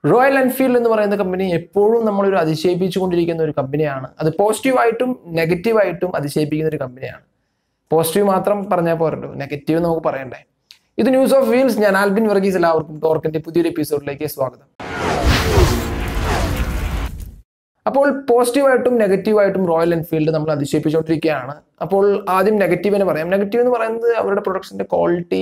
royal Enfield എന്ന് പറയുന്ന company എപ്പോഴും നമ്മളൊരു അതിശയിപ്പിച്ചുകൊണ്ടിരിക്കുന്ന ഒരു കമ്പനിയാണ് അത് പോസിറ്റീവായിട്ടും നെഗറ്റീവായിട്ടും അതിശയിപ്പിക്കുന്ന ഒരു കമ്പനിയാണ് പോസിറ്റീവ് മാത്രം പറഞ്ഞാൽ പോരല്ലോ നെഗറ്റീവ് നമുക്ക് പറയണ്ടേ ഇത് ന്യൂസ് ഓഫ് വീൽസ് ഞാൻ ആൽബിൻ വർഗീസ് എല്ലാവർക്കും ടോർക്കിന്റെ പുതിയൊരു എപ്പിസോഡിലേക്ക് സ്വാഗതം അപ്പോൾ പോസിറ്റീവായിട്ടും നെഗറ്റീവായിട്ടും റോയൽ എൻഫീൽഡ് നമ്മൾ അതിശയിപ്പിച്ചുകൊണ്ടിരിക്കുകയാണ് അപ്പോൾ ആദ്യം നെഗറ്റീവിന് പറയാം നെഗറ്റീവ് എന്ന് പറയുന്നത് അവരുടെ പ്രൊഡക്ട്സിന്റെ ക്വാളിറ്റി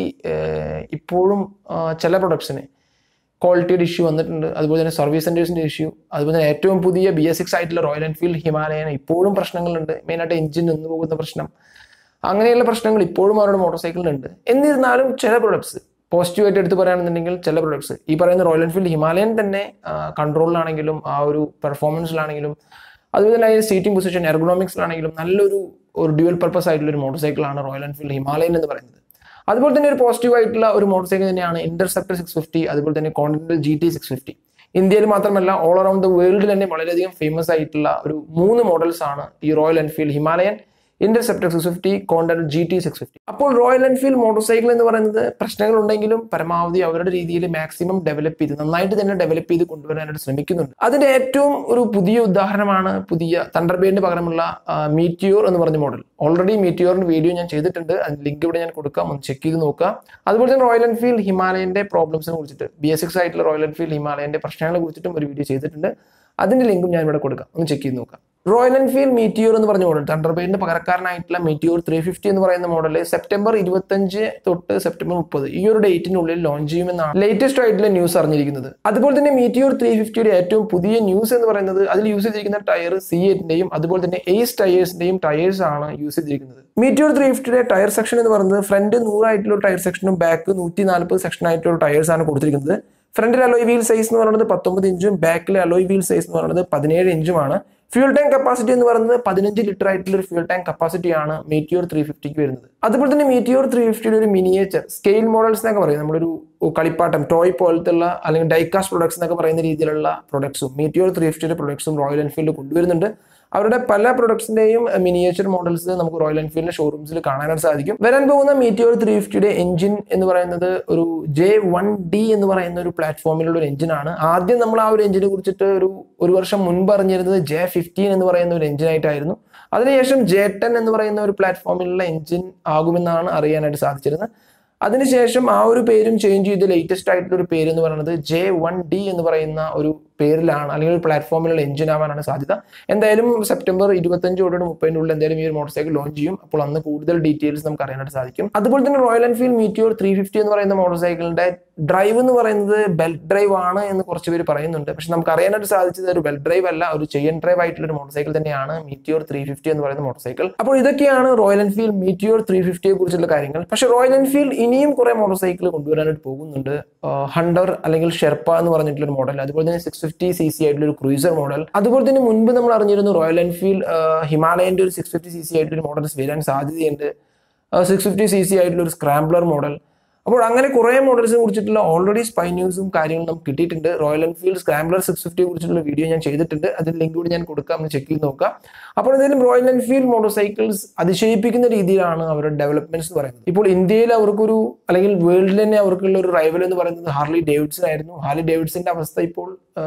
ഇപ്പോഴും ആ, ചില പ്രൊഡക്ട്സിന് ക്വാളിറ്റിയുടെ ഇഷ്യൂ വന്നിട്ടുണ്ട് അതുപോലെ തന്നെ സർവീസ് സെന്റേഴ്സിന്റെ ഇഷ്യൂ അതുപോലെ തന്നെ ഏറ്റവും പുതിയ ബി എസ് സിക്സ് ആയിട്ടുള്ള റോയൽ എൻഫീൽഡ് ഹിമാലയൻ ഇപ്പോഴും പ്രശ്നങ്ങളുണ്ട് മെയിനായിട്ട് എഞ്ചിൻ നിന്ന് പോകുന്ന പ്രശ്നം അങ്ങനെയുള്ള പ്രശ്നങ്ങൾ ഇപ്പോഴും അവരുടെ മോട്ടോർ സൈക്കിളിനുണ്ട് എന്നിരുന്നാലും ചില പ്രൊഡക്ട്സ് പോസിറ്റീവായിട്ട് എടുത്ത് പറയുകയാണെന്നുണ്ടെങ്കിൽ ചില പ്രൊഡക്ട്സ് ഈ പറയുന്ന റോയൽ എൻഫീൽഡ് ഹിമാലയൻ തന്നെ കൺട്രോളിലാണെങ്കിലും ആ ഒരു പെർഫോമൻസിലാണെങ്കിലും അതുപോലെ തന്നെ അതിന്റെ സീറ്റിംഗ് പൊസിഷൻ എർഗണോമിക്സിലാണെങ്കിലും നല്ലൊരു ഒരു ഡ്യുവൽ പർപ്പസ് ആയിട്ടുള്ള ഒരു മോട്ടോർ സൈക്കിളാണ് റോയൽ എൻഫീൽഡ് ഹിമാലയൻ എന്ന് പറയുന്നത് അതുപോലെ തന്നെ ഒരു പോസിറ്റീവ് ആയിട്ടുള്ള ഒരു മോട്ടോർ സൈക്കിൾ തന്നെയാണ് ഇന്റർസെപ്റ്റർ സിക്സ് ഫിഫ്റ്റി അതുപോലെ തന്നെ Continental G T six fifty ഇന്ത്യയിൽ മാത്രമല്ല ഓൾ അറൌണ്ട് ദ വേൾഡിൽ തന്നെ വളരെയധികം ഫേമസ് ആയിട്ടുള്ള ഒരു മൂന്ന് മോഡൽസ് ആണ് ഈ Royal Enfield Himalayan Interceptor six fifty Continental G T six fifty അപ്പോൾ റോയൽ എൻഫീൽഡ് മോട്ടോർ സൈക്കിൾ എന്ന് പറയുന്നത് പ്രശ്നങ്ങൾ ഉണ്ടെങ്കിലും പരമാവധി അവരുടെ രീതിയിൽ മാക്സിമം ഡെവലപ്പ് ചെയ്ത് നന്നായിട്ട് തന്നെ ഡെവലപ്പ് ചെയ്ത് കൊണ്ടുവരാനായിട്ട് ശ്രമിക്കുന്നുണ്ട് അതിന്റെ ഏറ്റവും ഒരു പുതിയ ഉദാഹരണമാണ് പുതിയ തണ്ടർബേഡിന് പകരമുള്ള മീറ്റിയോർ എന്ന് പറഞ്ഞ മോഡൽ ഓൾറെഡി മീറ്റിയോറിന്റെ വീഡിയോ ഞാൻ ചെയ്തിട്ടുണ്ട് അതിന്റെ ലിങ്ക് ഇവിടെ ഞാൻ കൊടുക്കാം ഒന്ന് ചെക്ക് ചെയ്ത് നോക്കുക അതുപോലെ തന്നെ റോയൽ എൻഫീൽഡ് ഹിമാലയന്റെ പ്രോബ്ലംസിനെ കുറിച്ചിട്ട് ബി എസ് സിക്സ് ആയിട്ടുള്ള റോയൽ എൻഫീൽഡ് ഹിമാലയന്റെ പ്രശ്നങ്ങളെ കുറിച്ചിട്ടും ഒരു വീഡിയോ ചെയ്തിട്ടുണ്ട് അതിന്റെ ലിങ്കും ഞാൻ ഇവിടെ കൊടുക്കാം ഒന്ന് ചെക്ക് ചെയ്ത് നോക്കാം റോയൽ എൻഫീൽഡ് മീറ്റിയോർ എന്ന് പറഞ്ഞ മോഡൽ തണ്ടർബേഡിന്റെ പകരക്കാരനായിട്ടുള്ള മീറ്റിയോർ ത്രീ ഫിഫ്റ്റി എന്ന് പറയുന്ന മോഡൽ സെപ്റ്റംബർ ഇരുപത്തഞ്ച് തൊട്ട് സെപ്റ്റംബർ മുപ്പത് ഈ ഒരു ഡേറ്റിനുള്ളിൽ ലോഞ്ച് ചെയ്യുമെന്നാണ് ലേറ്റസ്റ്റ് ആയിട്ടുള്ള ന്യൂസ് അറിഞ്ഞിരിക്കുന്നത് അതുപോലെ തന്നെ മീറ്റിയോർ ത്രീ ഫിഫ്റ്റിയുടെ ഏറ്റവും പുതിയ ന്യൂസ് എന്ന് പറയുന്നത് അതിൽ യൂസ് ചെയ്തിരിക്കുന്ന ടയർ സി എറ്റിന്റെയും അതുപോലെ തന്നെ എയ്സ് ടയേഴ്സിന്റെയും ടയേഴ്സ് ആണ് യൂസ് ചെയ്തിരിക്കുന്നത് മീറ്റിയോർ ത്രീ ഫിഫ്റ്റിയുടെ ടയർ സെക്ഷൻ എന്ന് പറയുന്നത് ഫ്രണ്ട് നൂറായിട്ടുള്ള ഒരു ടയർ സെക്ഷനും ബാക്ക് നൂറ്റി നാൽപ്പത് സെക്ഷൻ ആയിട്ടുള്ള ടയേഴ്സ് ആണ് കൊടുത്തിരിക്കുന്നത് ഫ്രണ്ടിൽ അലോയ് വീൽ സൈസ് എന്ന് പറയുന്നത് പത്തൊമ്പത് ഇഞ്ചും ബാക്കിലെ അലോയ് വീൽ സൈസ് എന്ന് പറയുന്നത് പതിനേഴ് ഇഞ്ചുമാണ് ഫ്യൂൽ ടാങ്ക് കപ്പാസിറ്റി എന്ന് പറയുന്നത് പതിനഞ്ച് ലിറ്റർ ആയിട്ടുള്ള ഒരു ഫ്യൂൽ ടാങ്ക് കപ്പാസിറ്റിയാണ് മീറ്റിയോർ ത്രീ ഫിഫ്റ്റിക്ക് വരുന്നത് അതുപോലെ തന്നെ മീറ്റിയോർ ത്രീ ഫിഫ്റ്റിയുടെ ഒരു മിനിയേച്ചർ സ്കെയിൽ മോഡൽസ് എന്നൊക്കെ പറയും നമ്മളൊരു കളിപ്പാട്ടം ടോയ് പോലത്തുള്ള അല്ലെങ്കിൽ ഡൈകാസ്റ്റ് പ്രൊഡക്ട്സ് എന്നൊക്കെ പറയുന്ന രീതിയിലുള്ള പ്രൊഡക്ട്സും മീറ്റിയോർ ത്രീ ഫിഫ്റ്റിയുടെ പ്രൊഡക്ട്സും റോയൽ എൻഫീൽഡ് കൊണ്ടുവരുന്നുണ്ട് അവരുടെ പല പ്രൊഡക്ട്സിന്റെയും മിനിയേച്ചർ മോഡൽസ് നമുക്ക് റോയൽ എൻഫീൽഡിന്റെ ഷോറൂംസിൽ കാണാനായിട്ട് സാധിക്കും വരാൻ പോകുന്ന മീറ്റിയോർ ത്രീ ഫിഫ്റ്റിയുടെ എഞ്ചിൻ എന്ന് പറയുന്നത് ഒരു ജെ വൺ ഡി എന്ന് പറയുന്ന ഒരു പ്ലാറ്റ്ഫോമിലുള്ള ഒരു എഞ്ചിനാണ് ആദ്യം നമ്മൾ ആ ഒരു എഞ്ചിനെ കുറിച്ചിട്ട് ഒരു ഒരു വർഷം മുൻപ് അറിഞ്ഞിരുന്നത് ജെ ഫിഫ്റ്റീൻ എന്ന് പറയുന്ന ഒരു എഞ്ചിനായിട്ടായിരുന്നു അതിനുശേഷം ജെ ടെൻ എന്ന് പറയുന്ന ഒരു പ്ലാറ്റ്ഫോമിലുള്ള എഞ്ചിൻ ആകുമെന്നാണ് അറിയാനായിട്ട് സാധിച്ചിരുന്നത് അതിനുശേഷം ആ ഒരു പേരും ചേഞ്ച് ചെയ്ത് ലേറ്റസ്റ്റ് ആയിട്ടുള്ള ഒരു പേര് എന്ന് പറയുന്നത് ജെ വൺ ഡി എന്ന് പറയുന്ന ഒരു പേരിലാണ് അല്ലെങ്കിൽ ഒരു പ്ലാറ്റ്ഫോമിലുള്ള എഞ്ചിൻ ആവാനാണ് സാധ്യത എന്തായാലും സെപ്റ്റംബർ ഇരുപത്തഞ്ചോടുകൂടി മുപ്പതിൻ്റെ ഉള്ളിൽ എന്തായാലും ഈ ഒരു മോട്ടോർ സൈക്കിൾ ലോഞ്ച് ചെയ്യും അപ്പോൾ അന്ന് കൂടുതൽ ഡീറ്റെയിൽസ് നമുക്ക് അറിയാനായിട്ട് സാധിക്കും അതുപോലെ തന്നെ Royal Enfield Meteor three fifty എന്ന് പറയുന്ന മോട്ടോർ സൈക്കിളിന്റെ ഡ്രൈവ് എന്ന് പറയുന്നത് ബെൽറ്റ് ഡ്രൈവ് ആണ് എന്ന് കുറച്ച് പേര് പറയുന്നുണ്ട് പക്ഷെ നമുക്ക് അറിയാനായിട്ട് സാധിച്ചത് ഒരു ബെൽറ്റ് ഡ്രൈവ് അല്ല ഒരു ചെയിൻ ഡ്രൈവ് ആയിട്ടുള്ള ഒരു മോട്ടോർ സൈക്കിൾ തന്നെയാണ് മീറ്റിയോർ ത്രീ ഫിഫ്റ്റി എന്ന് പറയുന്ന മോട്ടോർ സൈക്കിൾ അപ്പോൾ ഇതൊക്കെയാണ് റോയൽ എൻഫീൽഡ് മീറ്റിയോർ ത്രീ ഫിഫ്റ്റിയെ കുറിച്ചുള്ള കാര്യങ്ങൾ പക്ഷെ റോയൽ എൻഫീൽഡ് ഇനിയും കുറെ മോട്ടോർ സൈക്കിൾ കൊണ്ടുവരാനായിട്ട് പോകുന്നുണ്ട് ഹണ്ടർ അല്ലെങ്കിൽ ഷെർപ്പ എന്ന് പറഞ്ഞിട്ടുള്ള ഒരു മോഡൽ അതുപോലെ തന്നെ സിക്സ് ഫിഫ്റ്റി സി സി ആയിട്ടുള്ള ഒരു ക്രൂസർ മോഡൽ അതുപോലെ തന്നെ മുൻപ് നമ്മൾ അറിഞ്ഞിരുന്നു റോയൽ എൻഫീൽഡ് ഹിമാലയന്റെ ഒരു സിക്സ് ഫിഫ്റ്റി സി സി ആയിട്ടുള്ള ഒരു മോഡൽസ് വരാൻ സാധ്യതയുണ്ട് സിക്സ് ഫിഫ്റ്റി സി സി ആയിട്ടുള്ള ഒരു സ്ക്രാംബ്ലർ മോഡൽ അപ്പോൾ അങ്ങനെ കുറേ മോഡൽസിനെ കുറിച്ചിട്ടുള്ള ഓൾറെഡി സ്പൈ ന്യൂസും കാര്യങ്ങളും നമുക്ക് കിട്ടിയിട്ടുണ്ട് റോയൽ എൻഫീൽഡ് സ്ക്രാംബ്ലർ സിക്സ് ഫിഫ്റ്റിയെ കുറിച്ചുള്ള വീഡിയോ ഞാൻ ചെയ്തിട്ടുണ്ട് അതിന്റെ ലിങ്ക് കൂടി ഞാൻ കൊടുക്കാം ഒന്ന് ചെക്ക് ചെയ്ത് നോക്കാം അപ്പോൾ എന്തായാലും റോയൽ എൻഫീൽഡ് മോട്ടോർ സൈക്കിൾസ് അതിശയിപ്പിക്കുന്ന രീതിയിലാണ് അവരുടെ ഡെവലപ്മെന്റ്സ് എന്ന് പറയുന്നത് ഇപ്പോൾ ഇന്ത്യയിൽ അവർക്കൊരു അല്ലെങ്കിൽ വേൾഡിൽ തന്നെ അവർക്കുള്ള ഒരു റൈവൽ എന്ന് പറയുന്നത് ഹാർലി ഡേവിഡ്സൺ ആയിരുന്നു ഹാർലി ഡേവിഡ്സന്റെ അവസ്ഥ ഇപ്പോൾ ആ,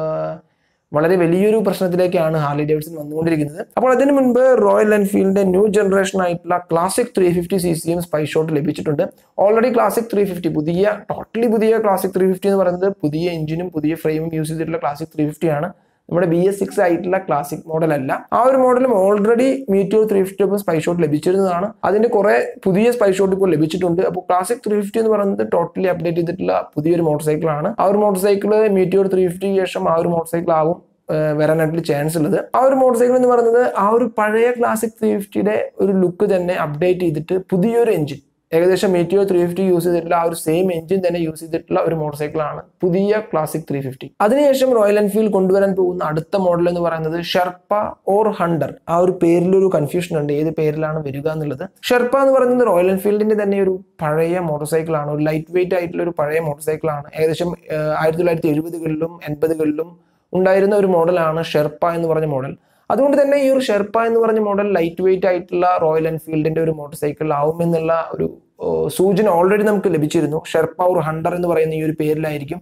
വളരെ വലിയൊരു പ്രശ്നത്തിലേക്കാണ് ഹാർലി ഡേവിഡ്സൺ വന്നുകൊണ്ടിരിക്കുന്നത് അപ്പോൾ അതിന് മുൻപ് റോയൽ എൻഫീൽഡിന്റെ ന്യൂ ജനറേഷൻ ആയിട്ടുള്ള ക്ലാസിക് ത്രീ ഫിഫ്റ്റി സി സിയും സ്പൈ ഷോട്ട് ലഭിച്ചിട്ടുണ്ട് ഓൾറെഡി ക്ലാസിക് ത്രീ ഫിഫ്റ്റി പുതിയ ടോട്ടലി പുതിയ ക്ലാസിക് ത്രീ ഫിഫ്റ്റി എന്ന് പറയുന്നത് പുതിയ എഞ്ചിനും പുതിയ ഫ്രെയിമും യൂസ് ചെയ്തിട്ടുള്ള ക്ലാസിക് ത്രീ ഫിഫ്റ്റി ആണ് നമ്മുടെ ബി എസ് സിക്സ് ആയിട്ടുള്ള ക്ലാസിക് മോഡൽ അല്ല ആ ഒരു മോഡലും ഓൾറെഡി മീറ്റോ ത്രീ ഫിഫ്റ്റി ഒപ്പം സ്പൈ ഷോട്ട് ലഭിച്ചിരുന്നതാണ് അതിന്റെ കുറെ പുതിയ സ്പൈ ഷോട്ട് ഇപ്പോൾ ലഭിച്ചിട്ടുണ്ട് അപ്പോൾ ക്ലാസിക് ത്രീ ഫിഫ്റ്റി എന്ന് പറയുന്നത് ടോട്ടലി അപ്ഡേറ്റ് ചെയ്തിട്ടുള്ള പുതിയൊരു മോട്ടോർ സൈക്കിൾ ആണ് ആ ഒരു മോട്ടോർ സൈക്കിൾ മീറ്റിയോർ ത്രീ ഫിഫ്റ്റിക്ക് ശേഷം ആ ഒരു മോട്ടോർ സൈക്കിൾ ആവും ഏഹ് വരാനായിട്ടുള്ള ചാൻസ് ഉള്ളത് ആ ഒരു മോട്ടോർ സൈക്കിൾ എന്ന് പറയുന്നത് ആ ഒരു പഴയ ക്ലാസിക് ത്രീ ഫിഫ്റ്റിയുടെ ഒരു ലുക്ക് തന്നെ അപ്ഡേറ്റ് ചെയ്തിട്ട് പുതിയൊരു എഞ്ചിൻ ഏകദേശം മീറ്റിയോ ത്രീ ഫിഫ്റ്റി യൂസ് ചെയ്തിട്ടുള്ള ആ ഒരു സെയിം എഞ്ചിൻ തന്നെ യൂസ് ചെയ്തിട്ടുള്ള ഒരു മോട്ടോർ സൈക്കിളാണ് പുതിയ ക്ലാസിക് ത്രീ ഫിഫ്റ്റി അതിനുശേഷം റോയൽ എൻഫീൽഡ് കൊണ്ടുവരാൻ പോകുന്ന അടുത്ത മോഡൽ എന്ന് പറയുന്നത് ഷെർപ്പ ഓർ ഹണ്ടർ ആ ഒരു പേരിലൊരു കൺഫ്യൂഷൻ ഉണ്ട് ഏത് പേരിലാണ് വരിക എന്നുള്ളത് ഷെർപ്പ എന്ന് പറയുന്നത് റോയൽ എൻഫീൽഡിന്റെ തന്നെ ഒരു പഴയ മോട്ടോർ സൈക്കിളാണ് ഒരു ലൈറ്റ് വെയിറ്റ് ആയിട്ടുള്ള ഒരു പഴയ മോട്ടോർ സൈക്കിളാണ് ഏകദേശം ഏഹ്, ആയിരത്തി തൊള്ളായിരത്തി എഴുപതുകളിലും എൺപതുകളിലും ഉണ്ടായിരുന്ന ഒരു മോഡലാണ് ഷെർപ്പ എന്ന് പറഞ്ഞ മോഡൽ അതുകൊണ്ട് തന്നെ ഈ ഒരു ഷെർപ്പ എന്ന് പറഞ്ഞ മോഡൽ ലൈറ്റ് വെയിറ്റ് ആയിട്ടുള്ള റോയൽ എൻഫീൽഡിന്റെ ഒരു മോട്ടോർ സൈക്കിൾ ആവുമെന്നുള്ള ഒരു ഓ, സൂചന ഓൾറെഡി നമുക്ക് ലഭിച്ചിരുന്നു ഷെർപ്പ ഒരു ഹണ്ടർ എന്ന് പറയുന്ന ഈ ഒരു പേരിലായിരിക്കും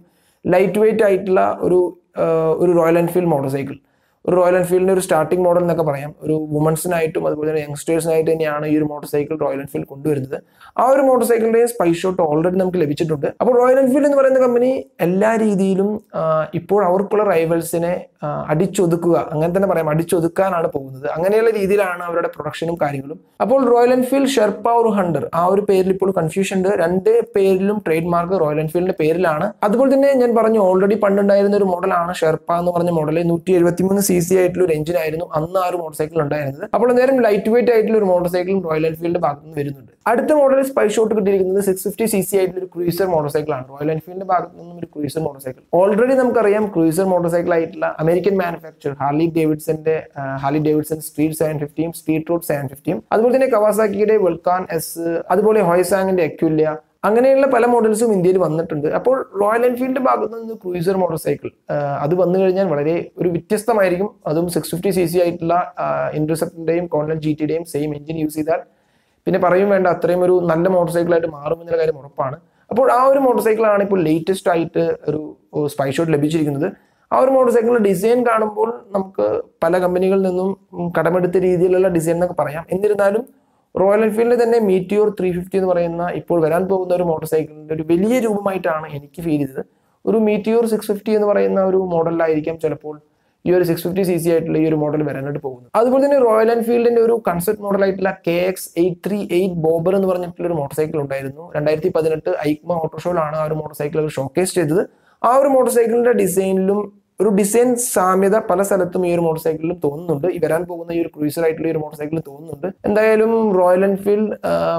ലൈറ്റ് വെയിറ്റ് ആയിട്ടുള്ള ഒരു ആ, ഒരു റോയൽ എൻഫീൽഡ് മോട്ടോർ സൈക്കിൾ ഒരു റോയൽ എൻഫീൽഡിന്റെ ഒരു സ്റ്റാർട്ടിംഗ് മോഡൽ എന്നൊക്കെ പറയാം ഒരു വുമൻസിനായിട്ടും അതുപോലെ തന്നെ യങ്സ്റ്റേഴ്സിനായിട്ട് തന്നെയാണ് ഈ ഒരു മോട്ടോർ സൈക്കിൾ റോയൽ എൻഫീൽഡ് കൊണ്ടുവരുന്നത് ആ ഒരു മോട്ടോർ സൈക്കിളിന്റെ സ്പൈ ഷോട്ട് ഓൾറെഡി നമുക്ക് ലഭിച്ചിട്ടുണ്ട് അപ്പോൾ റോയൽ എൻഫീൽഡ് എന്ന് പറയുന്ന കമ്പനി എല്ലാ രീതിയിലും ആ, ഇപ്പോൾ അവർക്കുള്ള റൈവൽസിനെ ആ, അടിച്ചൊതുക്കുക അങ്ങനെ തന്നെ പറയാം അടിച്ചൊതുക്കാനാണ് പോകുന്നത് അങ്ങനെയുള്ള രീതിയിലാണ് അവരുടെ പ്രൊഡക്ഷനും കാര്യങ്ങളും അപ്പോൾ റോയൽ എൻഫീൽഡ് ഷെർപ്പ ഒരു ഹണ്ടർ ആ ഒരു പേരിൽ ഇപ്പോൾ കൺഫ്യൂഷൻ ഉണ്ട് രണ്ട് പേരിലും ട്രേഡ് മാർക്ക് റോയൽ എൻഫീൽഡിന്റെ പേരിലാണ് അതുപോലെ തന്നെ ഞാൻ പറഞ്ഞു ഓൾറെഡി പണ്ടുണ്ടായിരുന്ന ഒരു മോഡലാണ് ഷെർപ്പ എന്ന് പറഞ്ഞ മോഡൽ നൂറ്റി എഴുപത്തിമൂന്ന് സി സി ആയിട്ടുള്ള ഒരു എഞ്ചിൻ ആയിരുന്നു അന്ന് ആ ഒരു മോട്ടോർ സൈക്കിൾ ഉണ്ടായിരുന്നത് അപ്പോൾ നേരം ലൈറ്റ് വെയിറ്റ് ആയിട്ടുള്ള ഒരു മോട്ടോർ സൈക്കിളും റോയൽ എൻഫീൽഡിന്റെ ഭാഗത്ത് നിന്ന് വരുന്നുണ്ട് അടുത്ത മോഡൽ സ്പൈ ഷോട്ട് കിട്ടിയിരിക്കുന്നത് സിക്സ് ഫിഫ്റ്റി സി സി ആയിട്ടുള്ള ഒരു ക്രൂസർ മോട്ടോർ സൈക്കിൾ ആണ് റോയൽ എൻഫീൽഡിന്റെ ഭാഗത്ത് നിന്നും ഒരു ക്രൂസർ മോട്ടോർ സൈക്കിൾ ഓൾറെഡി നമുക്കറിയാം ക്രൂസർ മോട്ടോർ സൈക്കിൾ ആയിട്ടുള്ള അമേരിക്കൻ മാനുഫാക്ചർ ഹാർലി ഡേവിഡ്സന്റെ ഹാർലി ഡേവിഡ്സൺ സ്ട്രീറ്റ് സെവൻ ഫിഫ്റ്റിയും സ്ട്രീറ്റ് റോഡ് സെവൻ ഫിഫ്റ്റിയും അതുപോലെ തന്നെ കവാസാക്കിയുടെ വെൾക്കാൻ എസ് അതുപോലെ ഹോയ്സാങ്ങിന്റെ എക്യുല്യ അങ്ങനെയുള്ള പല മോഡൽസും ഇന്ത്യയിൽ വന്നിട്ടുണ്ട് അപ്പോൾ റോയൽ എൻഫീൽഡ് ഭാഗത്ത് നിന്ന് ക്രൂസർ മോട്ടോർ സൈക്കിൾ അത് വന്നു കഴിഞ്ഞാൽ വളരെ ഒരു വ്യത്യസ്തമായിരിക്കും അതും സിക്സ് ഫിഫ്റ്റി സി സി ആയിട്ടുള്ള ഇന്റർസെപ്റ്റിന്റെയും കോൺലൻ ജി ടിയുടെയും സെയിം എഞ്ചിൻ യൂസ് ചെയ്താൽ പിന്നെ പറയും വേണ്ട അത്രയും ഒരു നല്ല മോട്ടോർ സൈക്കിളായിട്ട് മാറും എന്നുള്ള കാര്യം ഉറപ്പാണ് അപ്പോൾ ആ ഒരു മോട്ടോർ സൈക്കിളാണ് ഇപ്പോൾ ലേറ്റസ്റ്റ് ആയിട്ട് ഒരു സ്പൈ ഷോട്ട് ലഭിച്ചിരിക്കുന്നത് ആ ഒരു മോട്ടോർ സൈക്കിളിന്റെ ഡിസൈൻ കാണുമ്പോൾ നമുക്ക് പല കമ്പനികളിൽ നിന്നും ഉം, കടമെടുത്ത രീതിയിലുള്ള ഡിസൈൻ എന്നൊക്കെ പറയാം എന്നിരുന്നാലും റോയൽ എൻഫീൽഡിൽ തന്നെ മീറ്റിയോർ ത്രീ ഫിഫ്റ്റി എന്ന് പറയുന്ന ഇപ്പോൾ വരാൻ പോകുന്ന ഒരു മോട്ടോർ സൈക്കിളിന്റെ ഒരു വലിയ രൂപമായിട്ടാണ് എനിക്ക് ഫീൽ ചെയ്തത് ഒരു മീറ്റിയോർ സിക്സ് ഫിഫ്റ്റി എന്ന് പറയുന്ന ഒരു മോഡലിലായിരിക്കാം ചിലപ്പോൾ ഈ ഒരു സിക്സ് ഫിഫ്റ്റി സി സി ആയിട്ടുള്ള ഈ ഒരു മോഡൽ വരാനായിട്ട് പോകുന്നത് അതുപോലെ തന്നെ റോയൽ എൻഫീൽഡിന്റെ ഒരു കൺസെപ്റ്റ് മോഡൽ ആയിട്ടുള്ള K X eight three eight bobber എന്ന് പറഞ്ഞിട്ടുള്ള ഒരു മോട്ടോർ സൈക്കിൾ ഉണ്ടായിരുന്നു രണ്ടായിരത്തി പതിനെട്ട് ഐക്മ ഓട്ടോ ഷോയിലാണ് ആ ഒരു മോട്ടോർ സൈക്കിൾ അവർ ഷോക്കേസ് ചെയ്തത് ആ ഒരു മോട്ടോർ സൈക്കിളിന്റെ ഡിസൈനിലും ഒരു ഡിസൈൻ സാമ്യത പല സ്ഥലത്തും ഈ ഒരു മോട്ടോർ സൈക്കിളിലും തോന്നുന്നുണ്ട് ഈ വരാൻ പോകുന്ന ഈ ഒരു ക്രൂസർ ആയിട്ടുള്ള ഈ ഒരു മോട്ടോർ സൈക്കിളിൽ തോന്നുന്നുണ്ട് എന്തായാലും റോയൽ എൻഫീൽഡ്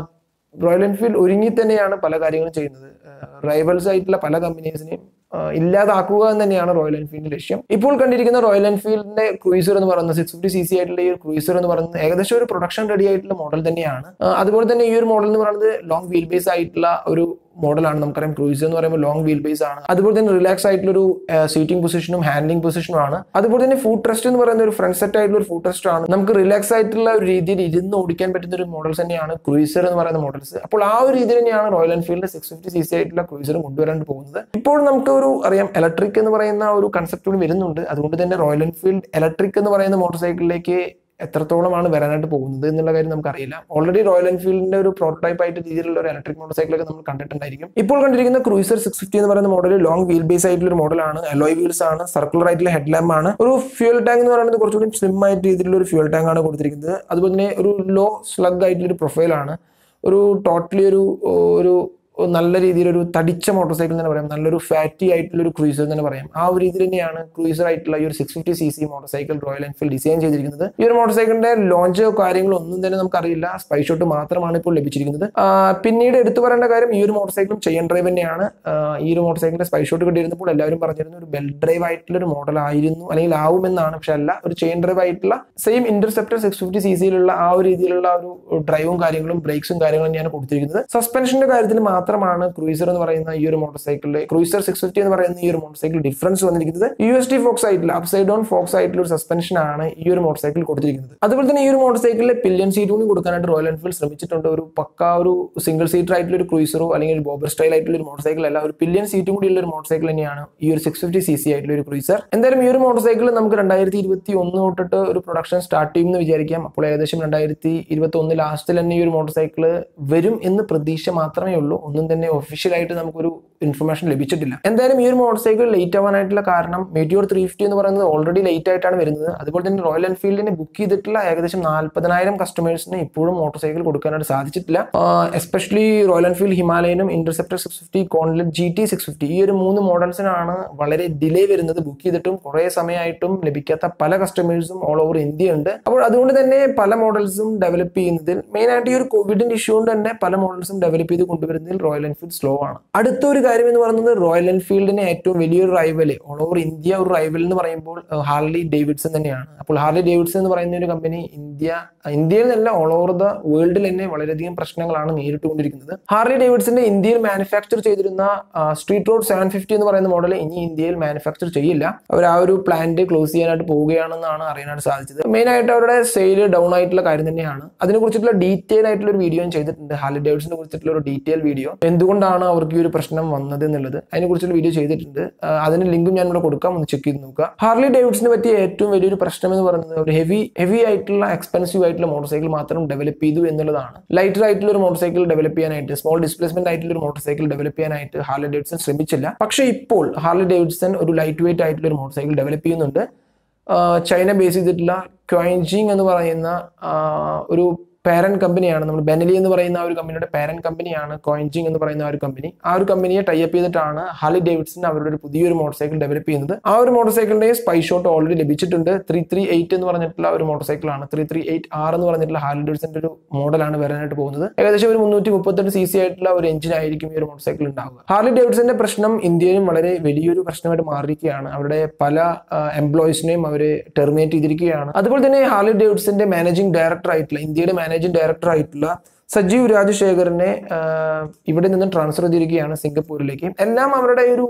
റോയൽ എൻഫീൽഡ് ഒരുങ്ങി തന്നെയാണ് പല കാര്യങ്ങളും ചെയ്യുന്നത് റൈവൽസ് ആയിട്ടുള്ള പല കമ്പനീസിനെയും ഇല്ലാതാക്കുക എന്ന് തന്നെയാണ് റോയൽ എൻഫീൽഡിന്റെ ലക്ഷ്യം ഇപ്പോൾ കണ്ടിരിക്കുന്ന റോയൽ എൻഫീൽഡിന്റെ ക്രൂസർ എന്ന് പറയുന്നത് സിക്സ് ഫിഫ്റ്റി സി സി ആയിട്ടുള്ള ഈ ഒരു ക്രൂസർ എന്ന് പറയുന്നത് ഏകദേശം ഒരു പ്രൊഡക്ഷൻ റെഡി ആയിട്ടുള്ള മോഡൽ തന്നെയാണ് ആ, അതുപോലെ തന്നെ ഈ ഒരു മോഡൽ എന്ന് പറയുന്നത് ലോങ് വീൽ ബേസ് ആയിട്ടുള്ള ഒരു മോഡലാണ് നമുക്കറിയാം ക്രൂസർ എന്ന് പറയുമ്പോൾ ലോങ് വീൽ ബേസ് ആണ് അതുപോലെ തന്നെ റിലാക്സ് ആയിട്ടുള്ള ഒരു സീറ്റിംഗ് പൊസിഷനും ഹാൻഡിലിംഗ് പൊസിഷനും ആണ് അതുപോലെ തന്നെ ഫുഡ് ട്രസ്റ്റ് എന്ന് പറയുന്ന ഒരു ഫ്രണ്ട് സെറ്റ് ആയിട്ടുള്ള ഒരു ഫുഡ് ട്രസ്റ്റ് ആണ് നമുക്ക് റിലാക്സ് ആയിട്ടുള്ള ഒരു രീതിയിൽ ഇരുന്ന് ഓടിക്കാൻ പറ്റുന്ന ഒരു മോഡൽസ് തന്നെയാണ് ക്രൂസർ എന്ന് പറയുന്ന മോഡൽസ് അപ്പോൾ ആ ഒരു രീതി തന്നെയാണ് royal Enfield six fifty C C ആയിട്ടുള്ള ക്രൂസറും കൊണ്ടുവരാൻ പോകുന്നത് ഇപ്പോൾ നമുക്ക് ഒരു അറിയാം ഇലക്ട്രിക് എന്ന് പറയുന്ന ഒരു കൺസെപ്റ്റ് കൂടി വരുന്നുണ്ട് അതുകൊണ്ട് തന്നെ റോയൽ എൻഫീൽഡ് ഇലക്ട്രിക് എന്ന് പറയുന്ന മോട്ടോർ സൈക്കിളിലേക്ക് എത്രത്തോളമാണ് വരാനായിട്ട് പോകുന്നത് എന്നുള്ള കാര്യം നമുക്കറിയില്ല ഓൾറെഡി റോയൽ എൻഫീൽഡിന്റെ ഒരു പ്രോട്ടോടൈപ്പ് ആയിട്ട് രീതിയിലുള്ള ഒരു ഇലക്ട്രിക് മോട്ടോർ സൈക്കിളൊക്കെ നമ്മൾ കണ്ടിട്ടുണ്ടായിരിക്കും ഇപ്പോൾ കണ്ടിരിക്കുന്ന ക്രൂസർ സിക്സ് ഫിഫ്റ്റി എന്ന് പറയുന്ന മോഡൽ ലോങ് വീൽ ബേസ് ആയിട്ടുള്ള ഒരു മോഡലാണ് അലോയ് വീൽസ് ആണ് സർക്കുലർ ആയിട്ടുള്ള ഹെഡ് ലാമ്പ് ആണ് ഒരു ഫ്യൂൽ ടാങ്ക് എന്ന് പറയുന്നത് കുറച്ചുകൂടി സ്ലിം ആയിട്ട് രീതിയിലുള്ള ഒരു ഫ്യൂൽ ടാങ്ക് ആണ് കൊടുത്തിരിക്കുന്നത് അതുപോലെ തന്നെ ഒരു ലോ സ്ലഗ് ആയിട്ടുള്ള ഒരു പ്രൊഫൈലാണ് ഒരു ടോട്ടലി ഒരു ഒരു നല്ല രീതിയിലൊരു തടിച്ച മോട്ടോർ സൈക്കിൾ തന്നെ പറയാം നല്ലൊരു ഫാറ്റി ആയിട്ടുള്ള ഒരു ക്രൂസർ തന്നെ പറയാം ആ ഒരു രീതിയിൽ തന്നെയാണ് ക്രൂസർ ആയിട്ടുള്ള ഈ ഒരു six fifty C C motor cycle royal Enfield design ചെയ്തിരിക്കുന്നത് ഈ ഒരു മോട്ടോർ സൈക്കിളിന്റെ ലോഞ്ചോ കാര്യങ്ങളോ ഒന്നും തന്നെ നമുക്കറിയില്ല സ്പൈ ഷോട്ട് മാത്രമാണ് ഇപ്പോൾ ലഭിച്ചിരിക്കുന്നത് ആ, പിന്നീട് എടുത്തു പറയേണ്ട കാര്യം ഈ ഒരു മോട്ടോർ സൈക്കിളും ചെയിൻ ഡ്രൈവ് തന്നെയാണ് ആ, ഈ ഒരു മോട്ടോർ സൈക്കിളിന്റെ സ്പൈ ഷോട്ട് കിട്ടിയിരുന്നപ്പോൾ എല്ലാവരും പറഞ്ഞിരുന്നു ഒരു ബെൽറ്റ് ഡ്രൈവ് ആയിട്ടുള്ള ഒരു മോഡൽ ആയിരുന്നു അല്ലെങ്കിൽ ആവുമെന്നാണ് പക്ഷെ അല്ല ഒരു ചെയിൻ ഡ്രൈവ് ആയിട്ടുള്ള same interceptor six fifty C സിയിലുള്ള ആ ഒരു രീതിയിലുള്ള ആ ഒരു ഡ്രൈവും കാര്യങ്ങളും ബ്രേക്സും കാര്യങ്ങളും തന്നെയാണ് കൊടുത്തിരിക്കുന്നത് സസ്പെൻഷന്റെ കാര്യത്തിൽ മാത്രമാണ് ക്രൂസർ എന്ന് പറയുന്ന ഈ ഒരു മോട്ടോർ സൈക്കിളിൽ ക്രൂസർ സിക്സ് ഫിഫ്റ്റി എന്ന് പറയുന്ന ഈ ഒരു മോട്ടോർ സൈക്കിൾ ഡിഫറൻസ് വന്നിരിക്കുന്നത് യു എസ് ടി ഫോക്സ് ആയിട്ടുള്ള അപ്സൈഡ് ഡൗൺ ഫോക്സ് ആയിട്ടുള്ള ഒരു സസ്പെൻഷൻ ആണ് ഈ ഒരു മോട്ടോർ സൈക്കിൾ കൊടുത്തിരിക്കുന്നത് അതുപോലെ തന്നെ ഈ ഒരു മോട്ടോർ സൈക്കിളിൽ പില്യൻ സീറ്റ് കൂടി കൊടുക്കാനായിട്ട് റോയൽ എൻഫീൽഡ് ശ്രമിച്ചിട്ടുണ്ട് ഒരു പക്ക ഒരു സിംഗിൾ സീറ്റർ ആയിട്ടുള്ള ഒരു ക്രൂസറോ അല്ലെങ്കിൽ ഒരു ബോബർ സ്റ്റൈൽ ആയിട്ടുള്ള ഒരു മോട്ടോർ സൈക്കിൾ അല്ല ഒരു പില്യൻ സീറ്റും കൂടി ഉള്ള ഒരു മോട്ടോർ സൈക്കിൾ തന്നെയാണ് ഈ ഒരു സിക്സ് ഫിഫ്റ്റി സി സി ആയിട്ടുള്ള ഒരു ക്രൂസർ എന്തായാലും ഈ ഒരു മോട്ടോർ സൈക്കിൾ നമുക്ക് രണ്ടായിരത്തി ഇരുപത്തി ഒന്ന് തൊട്ടിട്ട് ഒരു പ്രൊഡക്ഷൻ സ്റ്റാർട്ട് ചെയ്യുമെന്ന് വിചാരിക്കാം അപ്പോൾ ഏകദേശം രണ്ടായിരത്തി ഇരുപത്തി ഒന്ന് ലാസ്റ്റിൽ തന്നെ ഈ ഒരു മോട്ടോർ സൈക്കിൾ വരും എന്ന് പ്രതീക്ഷ മാത്രമേ ഉള്ളൂ ഒന്നും തന്നെ ഒഫീഷ്യലായിട്ട് നമുക്കൊരു ഇൻഫർമേഷൻ ലഭിച്ചിട്ടില്ല എന്തായാലും ഈ ഒരു മോട്ടോർ സൈക്കിൾ ലേറ്റ് ആവാനായിട്ടുള്ള കാരണം മെറ്റിയോർ ത്രീ ഫിഫ്റ്റി എന്ന് പറയുന്നത് ഓൾറെഡി ലേറ്റ് ആയിട്ടാണ് വരുന്നത് അതുപോലെ തന്നെ റോയൽ എൻഫീൽഡിനെ ബുക്ക് ചെയ്തിട്ടുള്ള ഏകദേശം നാൽപ്പതിനായിരം കസ്റ്റമേഴ്സിന് ഇപ്പോഴും മോട്ടോർ സൈക്കിൾ കൊടുക്കാനായിട്ട് സാധിച്ചിട്ടില്ല എസ്പെഷ്യലി റോയൽ എൻഫീൽഡ് ഹിമാലയനും interceptor six fifty continental G T six fifty ഈ ഒരു മൂന്ന് മോഡൽസിനാണ് വളരെ ഡിലേ വരുന്നത് ബുക്ക് ചെയ്തിട്ടും കുറേ സമയമായിട്ടും ലഭിക്കാത്ത പല കസ്റ്റമേഴ്സും ഓൾ ഓവർ ഇന്ത്യ ഉണ്ട് അപ്പോൾ അതുകൊണ്ട് തന്നെ പല മോഡൽസും ഡെവലപ്പ് ചെയ്യുന്നതിൽ മെയിൻ ആയിട്ട് ഈ ഒരു കോവിഡിന്റെ ഇഷ്യൂ കൊണ്ട് തന്നെ പല മോഡൽസും ഡെവലപ്പ് ചെയ്ത് കൊണ്ടുവരുന്നതിൽ റോയൽ എൻഫീൽഡ് സ്ലോ ആണ് അടുത്തൊരു കാര്യം എന്ന് പറയുന്നത് റോയൽ എൻഫീൽഡിന് ഏറ്റവും വലിയൊരു റൈവല് ഓൾ ഓവർ ഇന്ത്യ ഒരു റൈവൽ എന്ന് പറയുമ്പോൾ അഹ് ഹാർലി ഡേവിഡ്സൺ തന്നെയാണ് അപ്പോൾ ഹാർലി ഡേവിഡ്സൺ എന്ന് പറയുന്ന ഒരു കമ്പനി ഇന്ത്യ ഇന്ത്യയിൽ നിന്നല്ല ഓൾ ഓവർ ദ വേൾഡിൽ തന്നെ വളരെയധികം പ്രശ്നങ്ങളാണ് നേരിട്ടുകൊണ്ടിരിക്കുന്നത് ഹാർലി ഡേവിഡ്സന്റെ ഇന്ത്യയിൽ മാനുഫാക്ചർ ചെയ്തിരുന്ന സ്ട്രീറ്റ് റോഡ് സെവൻ ഫിഫ്റ്റി എന്ന് പറയുന്ന മോഡൽ ഇനി ഇന്ത്യയിൽ മാനുഫാക്ചർ ചെയ്യില്ല അവർ ആ ഒരു പ്ലാന്റ് ക്ലോസ് ചെയ്യാനായിട്ട് പോവുകയാണെന്നാണ് അറിയാനായിട്ട് സാധിച്ചത് മെയിൻ ആയിട്ട് അവരുടെ സെയിൽ ഡൗൺ ആയിട്ടുള്ള കാര്യം തന്നെയാണ് അതിനെ കുറിച്ചിട്ടുള്ള ഡീറ്റെയിൽ ആയിട്ടുള്ള ഒരു വീഡിയോ ഞാൻ ചെയ്തിട്ടുണ്ട് ഹാർലി ഡേവിഡ്സിനെ കുറിച്ചിട്ടുള്ള ഒരു ഡീറ്റെയിൽ വീഡിയോ എന്തുകൊണ്ടാണ് അവർക്ക് ഈ ഒരു പ്രശ്നം വന്നത് എന്നുള്ളത് അതിനെക്കുറിച്ചുള്ള വീഡിയോ ചെയ്തിട്ടുണ്ട് ആ, അതിന്റെ ലിങ്കും ഞാൻ ഇവിടെ കൊടുക്കാം ഒന്ന് ചെക്ക് ചെയ്ത് നോക്കുക ഹാർലി ഡേവിഡ്സിന് പറ്റിയ ഏറ്റവും വലിയൊരു പ്രശ്നം എന്ന് പറയുന്നത് ഒരു ഹെവി ഹെവി ആയിട്ടുള്ള എക്സ്പെൻസീവ് ആയിട്ടുള്ള മോട്ടോർ സൈക്കിൾ മാത്രം ഡെവലപ്പ് ചെയ്തു എന്നുള്ളതാണ് ലൈറ്റർ ആയിട്ടുള്ള ഒരു മോട്ടോർ സൈക്കിൾ ഡെവലപ്പ് ചെയ്യാനായിട്ട് സ്മോൾ ഡിസ്പ്ലേസ്മെന്റ് ആയിട്ടുള്ള ഒരു മോട്ടോർ സൈക്കിൾ ഡെവലപ്പ് ചെയ്യാനായിട്ട് ഹാർലി ഡേവിഡ്സൺ ശ്രമിച്ചില്ല പക്ഷേ ഇപ്പോൾ ഹാർലി ഡേവിഡ്സൺ ഒരു ലൈറ്റ് വെയിറ്റ് ആയിട്ടുള്ള ഒരു മോട്ടോർ സൈക്കിൾ ഡെവലപ്പ് ചെയ്യുന്നുണ്ട് ആ, ചൈന ബേസ് ചെയ്തിട്ടുള്ള ക്വൈൻജിങ് എന്ന് പറയുന്ന ആ, ഒരു പാരന്റ് കമ്പനിയാണ് നമ്മൾ ബെനലി എന്ന് പറയുന്ന ആ ഒരു കമ്പനിയുടെ പാരന്റ് കമ്പനിയാണ് കോയിൻജിങ് എന്ന് പറയുന്ന ആ ഒരു കമ്പനി ആ ഒരു കമ്പനിയെ ടൈപ്പ് ചെയ്തിട്ടാണ് ഹാലി ഡേവിഡ്സൺ അവരുടെ ഒരു പുതിയൊരു മോട്ടോർ സൈക്കിൾ ഡെവലപ്പ് ചെയ്യുന്നത് ആ ഒരു മോട്ടോർ സൈക്കിളിന്റെ സ്പൈ ഷോട്ട് ഓൾറെഡി ലഭിച്ചിട്ടുണ്ട് ത്രീ ത്രീ എയ്റ്റ് എന്ന് പറഞ്ഞിട്ടുള്ള ഒരു മോട്ടോർ സൈക്കിളാണ് ത്രീ ത്രീ എയ്റ്റ് ആർ എന്ന് പറഞ്ഞിട്ടുള്ള ഹാലി ഡേവിഡ്സന്റെ ഒരു മോഡലാണ് വരാനായിട്ട് പോകുന്നത് ഏകദേശം ഒരു മുന്നൂറ്റി മുപ്പത്തെട്ട് സി സി ആയിട്ടുള്ള ഒരു എഞ്ചിൻ ആയിരിക്കും ഈ ഒരു മോട്ടോർ സൈക്കിൾ ഉണ്ടാവുക ഹാർലി ഡേവിഡ്സന്റെ പ്രശ്നം ഇന്ത്യയിലും വളരെ വലിയൊരു പ്രശ്നമായിട്ട് മാറിയിരിക്കുകയാണ് അവരുടെ പല എംപ്ലോയീസിനെയും അവർ ടെർമിനേറ്റ് ചെയ്തിരിക്കുകയാണ് അതുപോലെ തന്നെ ഹാർലി ഡേവിഡ്സന്റെ മാനേജിംഗ് ഡയറക്ടർ ആയിട്ടുള്ള ഇന്ത്യയുടെ മാനേജിംഗ് ഡയറക്ടർ ആയിട്ടുള്ള സജീവ് രാജശേഖരനെ ആ, ഇവിടെ നിന്ന് ട്രാൻസ്ഫർ ചെയ്തിരിക്കുകയാണ് സിംഗപ്പൂരിലേക്ക് എല്ലാം അവരുടെ ഒരു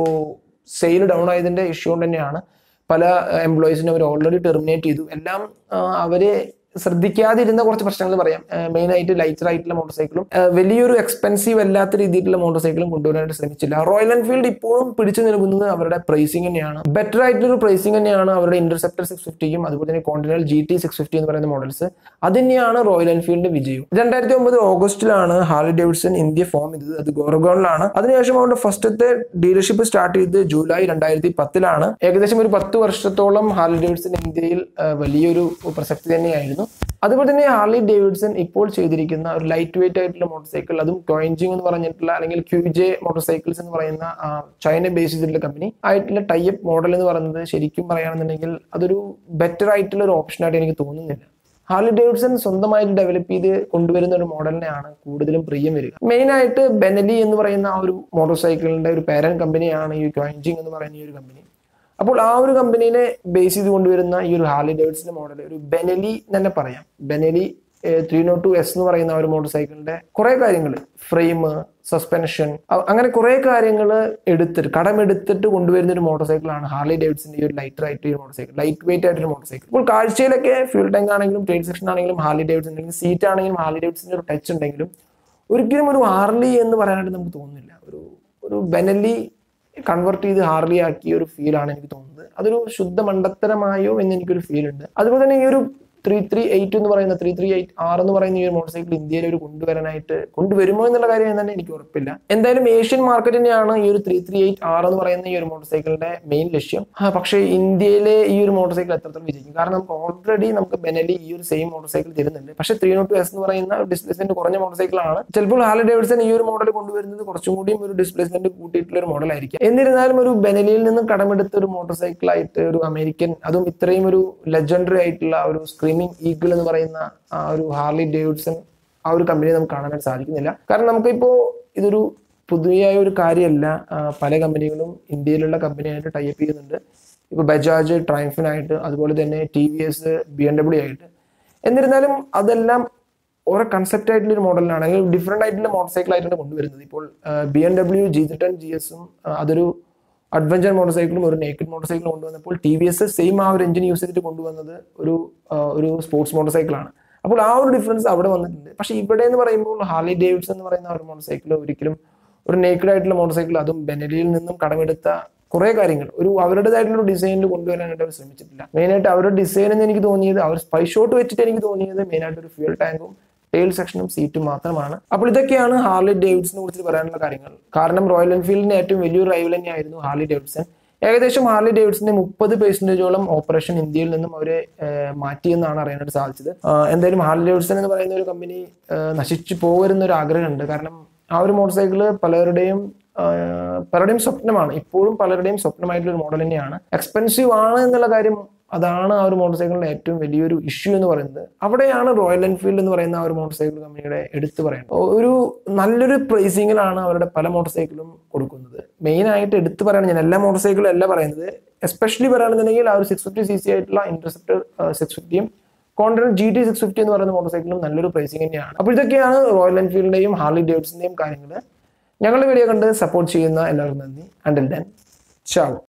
സെയിൽ ഡൗൺ ആയതിന്റെ ഇഷ്യൂ കൊണ്ട് തന്നെയാണ് പല എംപ്ലോയീസിനെ അവർ ഓൾറെഡി ടെർമിനേറ്റ് ചെയ്തു എല്ലാം ആ, അവരെ ശ്രദ്ധിക്കാതിരുന്ന കുറച്ച് പ്രശ്നങ്ങൾ പറയാം മെയിൻ ആയിട്ട് ലൈറ്റർ ആയിട്ടുള്ള മോട്ടോർ സൈക്കിളും വലിയൊരു എക്സ്പെൻസീവ് അല്ലാത്ത രീതിയിലുള്ള മോട്ടോർ സൈക്കിളും കൊണ്ടുവരാനായിട്ട് ശ്രമിച്ചില്ല റോയൽ എൻഫീൽഡ് ഇപ്പോഴും പിടിച്ചു നിൽക്കുന്നത് അവരുടെ പ്രൈസിംഗ് തന്നെയാണ് ബെറ്റർ ആയിട്ടുള്ള ഒരു പ്രൈസിംഗ് തന്നെയാണ് അവരുടെ ഇന്റർസെപ്റ്റർ സിക്സ് ഫിഫ്റ്റിയും അതുപോലെ തന്നെ continental G T six fifty എന്ന് പറയുന്ന മോഡൽസ് അത് തന്നെയാണ് റോയൽ എൻഫീൽഡിന്റെ വിജയം രണ്ടായിരത്തി ഒമ്പത് ഓഗസ്റ്റിലാണ് ഹാർലി ഡേവിഡ്സൺ ഇന്ത്യ ഫോം ചെയ്തത് അത് ഗോർഗോണിലാണ് അതിനുശേഷം അവരുടെ ഫസ്റ്റത്തെ ഡീലർഷിപ്പ് സ്റ്റാർട്ട് ചെയ്തത് ജൂലൈ രണ്ടായിരത്തി പത്തിലാണ് ഏകദേശം ഒരു പത്ത് വർഷത്തോളം ഹാർലി ഡേവിഡ്സൺ ഇന്ത്യയിൽ ആ, വലിയൊരു പ്രസക്തി തന്നെയായിരുന്നു അതുപോലെ തന്നെ ഹാർലി ഡേവിഡ്സൺ ഇപ്പോൾ ചെയ്തിരിക്കുന്ന ഒരു ലൈറ്റ് വെയിറ്റ് ആയിട്ടുള്ള മോട്ടോർ സൈക്കിൾ അതും കോയിൻജിങ് എന്ന് പറഞ്ഞിട്ടുള്ള അല്ലെങ്കിൽ ക്യൂജെ മോട്ടോർ സൈക്കിൾസ് എന്ന് പറയുന്ന ആ, ചൈന ബേസ് ചെയ്തിട്ടുള്ള കമ്പനി ആയിട്ടുള്ള ടൈപ്പ് മോഡൽ എന്ന് പറയുന്നത് ശരിക്കും പറയുകയാണെന്നുണ്ടെങ്കിൽ അതൊരു ബെറ്റർ ആയിട്ടുള്ള ഒരു ഓപ്ഷനായിട്ട് എനിക്ക് തോന്നുന്നില്ല ഹാർലി ഡേവിഡ്സൺ സ്വന്തമായിട്ട് ഡെവലപ്പ് ചെയ്ത് കൊണ്ടുവരുന്ന ഒരു മോഡലിനെയാണ് കൂടുതലും പ്രിയം വരിക മെയിൻ ആയിട്ട് ബെനലി എന്ന് പറയുന്ന ആ ഒരു മോട്ടോർ സൈക്കിളിന്റെ ഒരു പാരന്റ് കമ്പനിയാണ് ഈ ക്വൈൻജിങ് എന്ന് പറയുന്ന ഈ ഒരു കമ്പനി അപ്പോൾ ആ ഒരു കമ്പനീനെ ബേസ് ചെയ്ത് കൊണ്ടുവരുന്ന ഈ ഒരു ഹാർലി ഡേവിഡ്സന്റെ മോഡൽ ഒരു ബെനലി എന്ന് തന്നെ പറയാം Benelli three nought two S എന്ന് പറയുന്ന ആ ഒരു മോട്ടോർ സൈക്കിളിന്റെ കുറെ കാര്യങ്ങൾ ഫ്രെയിം സസ്പെൻഷൻ അങ്ങനെ കുറെ കാര്യങ്ങൾ എടുത്തിട്ട് കടമെടുത്തിട്ട് കൊണ്ടുവരുന്ന ഒരു മോട്ടോർ സൈക്കിളാണ് ഹാർലി ഡേവിഡ്സിന്റെ ഈ ഒരു ലൈറ്റർ ആയിട്ട് ഒരു മോട്ടോർ സൈക്കിൾ ലൈറ്റ് വെയിറ്റ് ആയിട്ടൊരു മോട്ടോർ സൈക്കിൾ ഇപ്പോൾ കാഴ്ചയിലൊക്കെ ഫ്യൂൽ ടാങ്ക് ആണെങ്കിലും ട്രെയിൻ സെക്ഷൻ ആണെങ്കിലും ഹാർലി ഡേവിഡ്സൺ അല്ലെങ്കിൽ സീറ്റ് ആണെങ്കിലും ഹാർലി ഡേവിഡ്സിന്റെ ഒരു ടച്ച് ഉണ്ടെങ്കിലും ഒരിക്കലും ഒരു ഹാർലി എന്ന് പറയാനായിട്ട് നമുക്ക് തോന്നുന്നില്ല ഒരു ഒരു ബെനലി കൺവെർട്ട് ചെയ്ത് ഹാർലി ആക്കിയ ഒരു ഫീലാണ് എനിക്ക് തോന്നുന്നത് അതൊരു ശുദ്ധ മണ്ടത്തരമായോ എന്ന് എനിക്കൊരു ഫീൽ ഉണ്ട് അതുപോലെ തന്നെ ഈ ഒരു ത്രീ ത്രീ എയ്റ്റ് എന്ന് പറയുന്ന ത്രീ ത്രീ എയ്റ്റ് ആർ എന്ന് പറയുന്ന ഈ ഒരു മോട്ടോർ സൈക്കിൾ ഇന്ത്യയിൽ ഒരു കൊണ്ടുവരാനായിട്ട് കൊണ്ടുവരുമോ എന്നുള്ള കാര്യം തന്നെ എനിക്ക് ഉറപ്പില്ല എന്തായാലും ഏഷ്യൻ മാർക്കറ്റ് തന്നെയാണ് ഈ ഒരു ത്രീ ത്രീ എയ്റ്റ് ആർ എന്ന് പറയുന്ന ഈ ഒരു മോട്ടോർ സൈക്കിളിന്റെ മെയിൻ ലക്ഷ്യം ആ, പക്ഷേ ഇന്ത്യയിലെ ഈ ഒരു മോട്ടോർ സൈക്കിൾ എത്രത്തോളം വിജയിക്കും കാരണം നമുക്ക് ഓൾറെഡി നമുക്ക് ബെനലി ഈ ഒരു സെയിം മോട്ടോർ സൈക്കിൾ തരുന്നുണ്ട് പക്ഷേ ത്രീ നോട്ട് എസ് എന്ന് പറയുന്ന ഡിസ്പ്ലേസ്മെന്റ് കുറഞ്ഞ മോട്ടോർ സൈക്കിളാണ് ചിലപ്പോൾ ഹാർലി ഡേവിഡ്സൺ ഈ ഒരു മോഡൽ കൊണ്ടുവരുന്നത് കുറച്ചും കൂടിയും ഒരു ഡിസ്പ്ലേസ്മെന്റ് കൂട്ടിയിട്ടുള്ള ഒരു മോഡലായിരിക്കും എന്നിരുന്നാലും ഒരു ബെനലിയിൽ നിന്ന് കടമെടുത്ത ഒരു മോട്ടോർ സൈക്കിളായിട്ട് ഒരു അമേരിക്കൻ അതും ഇത്രയും ഒരു ലെജൻഡറി ആയിട്ടുള്ള ഒരു സ്ക്രീമിംഗ് ഈഗിൾ എന്ന് പറയുന്ന ആ ഒരു ഹാർലി ഡേവിഡ്സൺ ആ ഒരു കമ്പനി നമുക്ക് കാണാനായിട്ട് സാധിക്കുന്നില്ല കാരണം നമുക്കിപ്പോ ഇതൊരു പുതിയ ഒരു കാര്യമല്ല ആ, പല കമ്പനികളും ഇന്ത്യയിലുള്ള കമ്പനിയായിട്ട് ടൈപ്പ് ചെയ്യുന്നുണ്ട് ഇപ്പൊ ബജാജ് ട്രയംഫിനായിട്ട് അതുപോലെ തന്നെ T V S B M W ആയിട്ട് എന്നിരുന്നാലും അതെല്ലാം ഓരോ കൺസെപ്റ്റ് ആയിട്ടുള്ള ഒരു മോഡലിനാണ് അല്ലെങ്കിൽ ഡിഫറെന്റ് ആയിട്ടുള്ള മോട്ടോർ സൈക്കിൾ ആയിട്ടാണ് കൊണ്ടുവരുന്നത് ഇപ്പോൾ B M W G ten G എസും അതൊരു അഡ്വഞ്ചർ മോട്ടോർ സൈക്കിളും ഒരു നേക്കഡ് മോട്ടോർ സൈക്കിളും കൊണ്ടുവന്നപ്പോൾ ടി വി എസ് സെയിം ആ ഒരു എഞ്ചിൻ യൂസ് ചെയ്തിട്ട് കൊണ്ടുവന്നത് ഒരു ആ, ഒരു സ്പോർട്സ് മോട്ടോർ സൈക്കിളാണ് അപ്പോൾ ആ ഒരു ഡിഫറൻസ് അവിടെ വന്നിട്ടുണ്ട് പക്ഷേ ഇവിടെ എന്ന് പറയുമ്പോൾ ഹാർലി ഡേവിഡ്സൺ എന്ന് പറയുന്ന ആ ഒരു മോട്ടോർ സൈക്കിൾ ഒരിക്കലും ഒരു നേക്കഡ് ആയിട്ടുള്ള മോട്ടോർ സൈക്കിൾ അതും ബെനലിയിൽ നിന്നും കടമെടുത്ത കുറെ കാര്യങ്ങൾ ഒരു അവരുടേതായിട്ടുള്ള ഒരു ഡിസൈനിൽ കൊണ്ടുവരാനായിട്ട് അവർ ശ്രമിച്ചിട്ടില്ല മെയിനായിട്ട് അവരുടെ ഡിസൈൻ എന്ന് എനിക്ക് തോന്നിയത് അവർ സ്പൈ ഷോട്ട് വെച്ചിട്ട് എനിക്ക് തോന്നിയത് മെയിനായിട്ട് ഒരു ഫ്യൂൽ ടാങ്കും ടെയിൽ സെക്ഷനും സീറ്റും മാത്രമാണ് അപ്പോൾ ഇതൊക്കെയാണ് ഹാർലി ഡേവിഡ്സനെ കുറിച്ച് പറയാനുള്ള കാര്യങ്ങൾ കാരണം റോയൽ എൻഫീൽഡിന്റെ ഏറ്റവും വലിയൊരു റൈവൽ തന്നെയായിരുന്നു ഹാർലി ഡേവിഡ്സൺ ഏകദേശം ഹാർലി ഡേവിഡ്സന്റെ മുപ്പത് പെർസെന്റേജോളം ഓപ്പറേഷൻ ഇന്ത്യയിൽ നിന്നും അവരെ മാറ്റിയെന്നാണ് അറിയാനായിട്ട് സാധിച്ചത് ആ, എന്തായാലും ഹാർലി ഡേവിഡ്സൺ എന്ന് പറയുന്ന ഒരു കമ്പനി നശിച്ചു പോകരുന്ന ഒരു ആഗ്രഹമുണ്ട് കാരണം ആ ഒരു മോട്ടോർ സൈക്കിള് പലരുടെയും ആ, പലരുടെയും സ്വപ്നമാണ് ഇപ്പോഴും പലരുടെയും സ്വപ്നമായിട്ടുള്ള ഒരു മോഡൽ തന്നെയാണ് എക്സ്പെൻസീവ് ആണ് എന്നുള്ള കാര്യം അതാണ് ആ ഒരു മോട്ടോർ സൈക്കിളിന്റെ ഏറ്റവും വലിയൊരു ഇഷ്യൂ എന്ന് പറയുന്നത് അവിടെയാണ് റോയൽ എൻഫീൽഡ് എന്ന് പറയുന്ന ആ ഒരു മോട്ടോർ സൈക്കിൾ കമ്പനിയുടെ എടുത്തു പറയുന്നത് ഒരു നല്ലൊരു പ്രൈസിങ്ങിലാണ് അവരുടെ പല മോട്ടോർ സൈക്കിളും കൊടുക്കുന്നത് മെയിൻ ആയിട്ട് എടുത്തു പറയുകയാണ് ഞാൻ എല്ലാ മോട്ടോർ സൈക്കിളും അല്ല പറയുന്നത് എസ്പെഷ്യലി പറയുകയാണെന്നുണ്ടെങ്കിൽ ആ ഒരു സിക്സ് ഫിഫ്റ്റി സി സി ആയിട്ടുള്ള ഇന്റർസെപ്റ്റർ സിക്സ് ഫിഫ്റ്റിയും continental G T six fifty എന്ന് പറയുന്ന മോട്ടോർ സൈക്കിളും നല്ലൊരു പ്രൈസിങ് തന്നെയാണ് അപ്പോൾ ഇതൊക്കെയാണ് റോയൽ എൻഫീൽഡിന്റെയും ഹാർലി ഡേവിഡ്സിന്റെയും കാര്യങ്ങൾ ഞങ്ങളുടെ വീഡിയോ കണ്ട് സപ്പോർട്ട് ചെയ്യുന്ന എല്ലാവർക്കും നന്ദി അണ്ടിൽ ദെൻ ചാവും